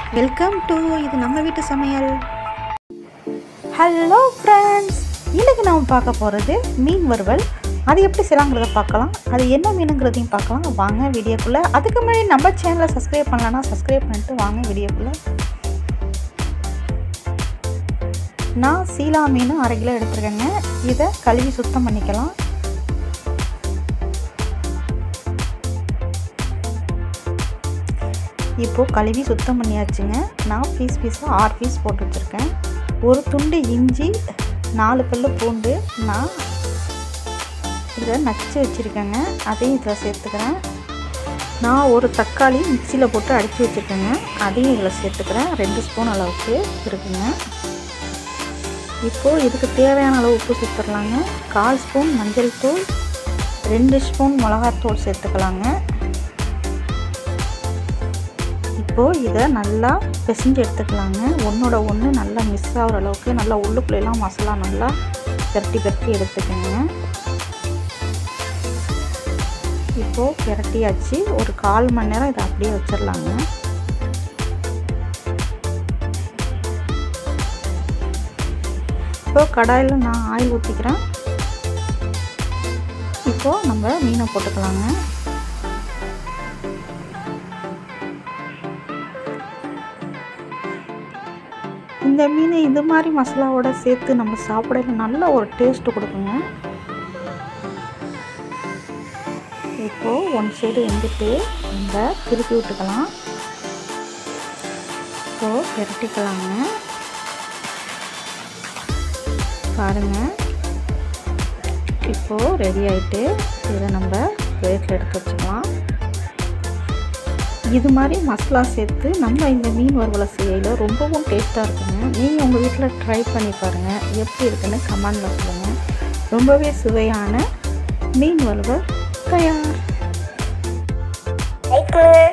welcome to இது நம்ம வீட்டு சமையல் ஹலோ ஃப்ரெண்ட்ஸ் இன்றைக்கி நாம் பார்க்க போகிறது மீன் வறுவல் அது எப்படி செய்யலாங்கிறத பார்க்கலாம் அது என்ன மீனுங்கிறதையும் பார்க்கலாம் வாங்க வீடியோக்குள்ளே அதுக்கு முன்னாடி நம்ம சேனலை சப்ஸ்கிரைப் பண்ணலன்னா சப்ஸ்கிரைப் பண்ணிட்டு வாங்க வீடியோக்குள்ளே நான் சீலா மீன் அரை கிலோ எடுத்துருக்கேங்க இதை கழுவி சுத்தம் பண்ணிக்கலாம் இப்போது கழுவி சுத்தம் பண்ணியாச்சுங்க நான் பீஸ் பீஸாக ஆறு பீஸ் போட்டு வச்சுருக்கேன் ஒரு துண்டு இஞ்சி நாலு பல்லு பூண்டு நான் இதை நச்சு வச்சுருக்கேங்க அதையும் இதில் சேர்த்துக்கிறேன் நான் ஒரு தக்காளி மிக்சியில் போட்டு அடித்து வச்சுருக்கேங்க அதையும் இதில் சேர்த்துக்கிறேன் ரெண்டு ஸ்பூன் அளவுக்கு இருக்குங்க இப்போது இதுக்கு தேவையான அளவு உப்பு சேர்த்துடலாங்க கால் ஸ்பூன் மஞ்சள் தூள் ரெண்டு ஸ்பூன் மிளகாத்தூள் சேர்த்துக்கலாங்க இப்போது இதை நல்லா பிசைஞ்சு எடுத்துக்கலாங்க ஒன்றோட ஒன்று நல்லா மிஸ் ஆகிற அளவுக்கு நல்லா உள்ளுக்குள்ளெல்லாம் மசாலா நல்லா பெரட்டி பெரட்டி எடுத்துக்கோங்க இப்போது பெரட்டியாச்சு ஒரு கால் மணி நேரம் இதை அப்படியே வச்சிடலாங்க இப்போது கடாயில் நான் ஆயில் ஊற்றிக்கிறேன் இப்போது நம்ம மீனை போட்டுக்கலாங்க இந்த மீன் இது மாதிரி மசாலாவோட சேர்த்து நம்ம சாப்பிடல நல்ல ஒரு டேஸ்ட்டு கொடுக்குங்க இப்போது ஒன் சைடு வெந்துட்டு நம்ம திருப்பி விட்டுக்கலாம் இப்போது பெரட்டிக்கலாங்க பாருங்கள் இப்போது ரெடி ஆகிட்டு இதை நம்ம பிளேட்டில் எடுத்து வச்சுக்கலாம் இது மாதிரி மசாலா சேர்த்து நம்ம இந்த மீன் வறுவலை செய்யல ரொம்பவும் டேஸ்ட்டாக இருக்குங்க நீங்கள் உங்கள் வீட்டில் ட்ரை பண்ணி பாருங்கள் எப்படி இருக்குன்னு கமெண்டில் சொல்லுங்கள் ரொம்பவே சுவையான மீன் வறுவல் தயார்